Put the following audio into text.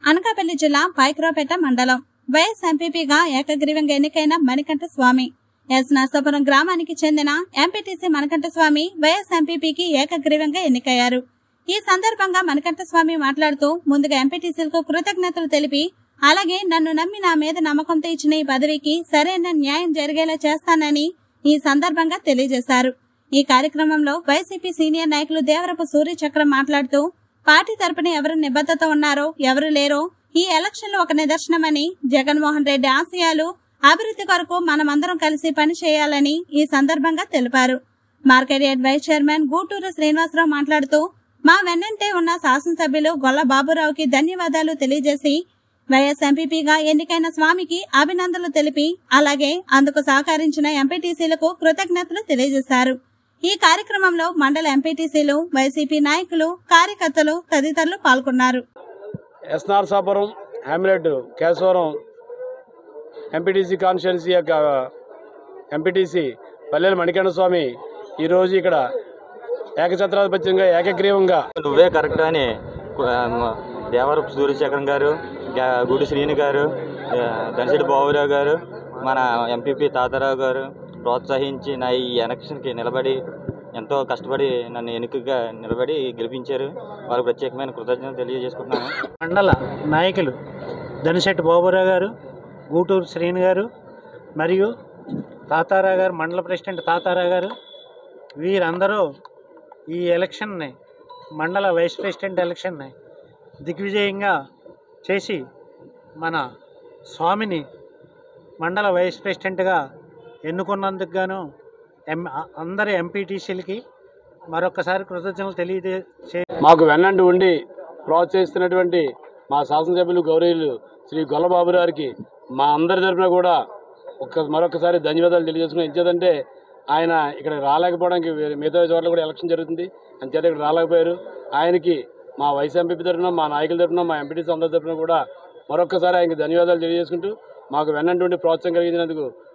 అనకాపల్లి జిల్లా పైక్రాపేట మండలం వైఎస్ ఎంపీపీగా ఏకగ్రీవంగా ఎన్నికైన మణికంఠ స్వామి ఎస్ నర్సాపురం గ్రామానికి చెందిన ఎంపీటీసీ మణికంఠ స్వామి వైఎస్ ఎంపీపీకి ఏకగ్రీవంగా ఎన్నికయ్యారు ఈ సందర్భంగా మణికంఠ స్వామి మాట్లాడుతూ ముందుగా ఎంపీటీసీలకు కృతజ్ఞతలు తెలిపి అలాగే నన్ను నమ్మి నా మీద నమ్మకంతో ఇచ్చిన ఈ పదవికి సరైన న్యాయం జరిగేలా చేస్తానని ఈ సందర్భంగా తెలియజేశారు ఈ కార్యక్రమంలో వైసీపీ సీనియర్ నాయకులు దేవరపు సూర్య చక్రం మాట్లాడుతూ పార్టీ తరపున ఎవరు నిబద్ధత ఉన్నారో ఎవరు లేరో ఈ ఎలక్షన్లు ఒక నిదర్శనమని జగన్మోహన్ రెడ్డి ఆశయాలు అభివృద్ధి కొరకు మనమందరం కలిసి పని చేయాలని ఈ సందర్భంగా తెలిపారు market yard vice chairman Gooturu Srinivasa Rao మాట్లాడుతూ మా వెన్నంటే ఉన్న శాసనసభ్యులు గొల్ల బాబురావుకి ధన్యవాదాలు తెలియజేసి వైఎస్ ఎంపీపీగా ఎన్నికైన స్వామికి అభినందనలు తెలిపి అలాగే అందుకు సహకరించిన ఎంపీటీసీలకు కృతజ్ఞతలు తెలియజేశారు ఈ కార్యక్రమంలో మండల ఎంపీటీసీలు వైసీపీ నాయకులు కార్యకర్తలు తదితరులు పాల్గొన్నారు S Narasapuram hamlet Kesavaram MPTC constituency యొక్క ఎంపీటీసీ పల్లెల మణికంఠ స్వామి ఈరోజు ఇక్కడ ఏకఛత్రాధిపత్యంగా ఏకగ్రీవంగా నువ్వే కరెక్ట్ అని ఆ, మ- దేవరపు సూర్యశేఖరం గారు గా- గుడి శ్రీని గారు ఆ, దనిశెట్టి బాబురావు గారు మన ఎంపీపీ తాతారావు గారు ప్రోత్సహించి నా ఈ ఎలక్షన్కి నిలబడి ఎంతో కష్టపడి నన్ను ఎన్నికగా నిలబడి గెలిపించారు వారికి ప్రత్యేకమైన కృతజ్ఞతలు తెలియజేసుకుంటున్నాను మండల నాయకులు దనిశెట్టి బాబురావు గారు గూటూరు శ్రీని గారు మరియు తాతారావు గారు మండల ప్రెసిడెంట్ తాతారావు గారు వీరందరూ ఈ ఎలక్షన్ని మండల వైస్ ప్రెసిడెంట్ ఎలక్షన్ని దిగ్విజయంగా చేసి మన స్వామిని మండల వైస్ ప్రెసిడెంట్గా ఎన్నుకున్నందుకు గాను ఎం అందరి ఎంపీటీసీలకి మరొకసారి కృతజ్ఞతలు తెలియజే మాకు వెన్నంటి ఉండి ప్రోత్సహిస్తున్నటువంటి మా శాసనసభ్యులు గౌరవులు శ్రీ గొల్లబాబు గారికి మా అందరి తరఫున కూడా ఒక్క మరొకసారి ధన్యవాదాలు తెలియజేసుకున్నాం ఎంచేదంటే ఆయన ఇక్కడ రాలేకపోవడానికి వేరే మిగతా చోట్ల కూడా ఎలక్షన్ జరుగుతుంది అంచేత ఇక్కడ రాలేకపోయారు ఆయనకి మా వైస్ ఎంపీ తరఫున మా నాయకుల తరఫున మా ఎంపీటీసీ అందరి తరఫున కూడా మరొకసారి ఆయనకి ధన్యవాదాలు తెలియజేసుకుంటూ మాకు వెన్నంటి ఉండి ప్రోత్సాహం కలిగించినందుకు